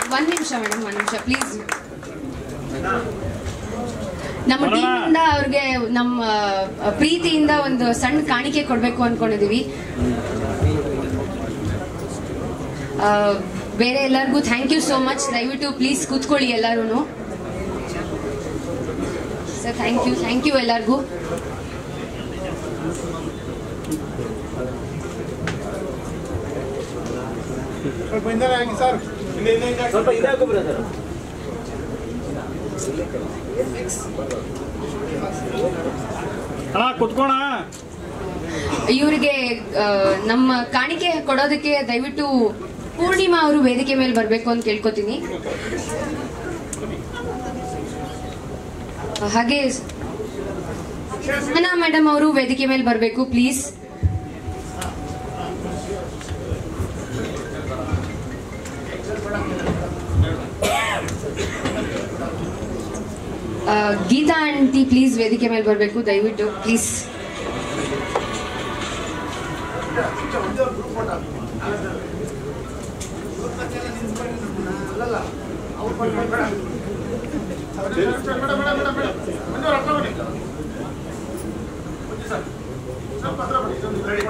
ಒಂದ್ ನಿಮಿಷ ಮೇಡಮ್ ಒಂದ್ ನಿಮಿಷ ಪ್ಲೀಸ್ ನಮ್ಮ ಬರೋಣ. ಟೀಮಿಂದ ಅವ್ರಿಗೆ ನಮ್ಮ ಆ, ಪ್ರೀತಿಯಿಂದ ಒಂದು ಸಣ್ಣ ಕಾಣಿಕೆ ಕೊಡ್ಬೇಕು ಅನ್ಕೊಂಡಿದೀವಿ ಆ, ಬೇರೆ ಎಲ್ಲರಿಗೂ ಥ್ಯಾಂಕ್ ಯು ಸೋ ಮಚ್ ದಯವಿಟ್ಟು ಪ್ಲೀಸ್ ಕೂತ್ಕೊಳ್ಳಿ ಎಲ್ಲರೂ sir thank you thank you ಎಲ್ಲರಿಗೂ ಸ್ವಲ್ಪ ಹಿಂದೆ ಹಾಕಿ ಸರ್ ಸ್ವಲ್ಪ ಇದಾಕು ಬ್ರದರ್ ಅಣ್ಣ ಕುತ್ಕೋಣ ಇವರಿಗೆ ಆ, ನಮ್ಮ ಕಾಣಿಕೆ ಕೊಡೋದಕ್ಕೆ ದಯವಿಟ್ಟು ಪೂರ್ಣಿಮಾ ಅವರು ವೇದಿಕೆ ಮೇಲೆ ಬರಬೇಕು ಅಂತ ಕೇಳ್ಕೊತೀನಿ ಹಾಗೆ ಸಹನಾ ಮೇಡಮ್ ಅವರು ವೇದಿಕೆ ಮೇಲೆ ಬರಬೇಕು ಪ್ಲೀಸ್ ಗೀತಾ ಆಂಟಿ ಪ್ಲೀಸ್ ವೇದಿಕೆ ಮೇಲೆ ಬರಬೇಕು ದಯವಿಟ್ಟು please madam madam madam madam ಮಂಜೂರು ಹತ್ರ ಬನ್ನಿ ಸ್ವಲ್ಪ ಹತ್ರ ಬನ್ನಿ ಇದೊಂದು ರೆಡಿ